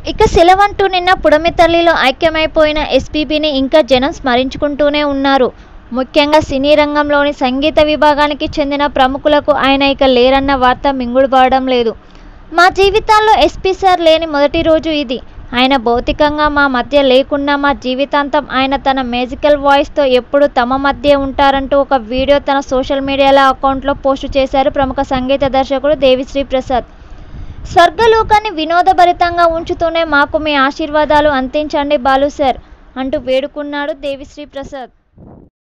ఇక సెలవంటూ నిన్న పుడమి తల్లిలో ఐక్యమైపోయిన ఎస్పీబీని ఇంకా జనం స్మరించుకుంటూనే ఉన్నారు ముఖ్యంగా సినీ రంగంలోని సంగీత విభాగానికి చెందిన ప్రముఖులకు ఆయన ఇక లేరన్న వార్త మింగుడుపడడం లేదు మా జీవితాల్లో ఎస్పీ సార్ లేని మొదటి రోజు ఇది ఆయన భౌతికంగా మా మధ్య లేకున్నా మా జీవితాంతం ఆయన తన మ్యూజికల్ వాయిస్తో ఎప్పుడు తమ మధ్య ఉంటారంటూ ఒక వీడియో తన సోషల్ మీడియాల అకౌంట్లో పోస్టు చేశారు ప్రముఖ సంగీత దర్శకుడు దేవిశ్రీ ప్రసాద్ స్వర్గలోకాన్ని వినోదభరితంగా ఉంచుతూనే మాకు మీ ఆశీర్వాదాలు అందించండి బాలు సార్ అంటూ వేడుకున్నాడు దేవిశ్రీ ప్రసాద్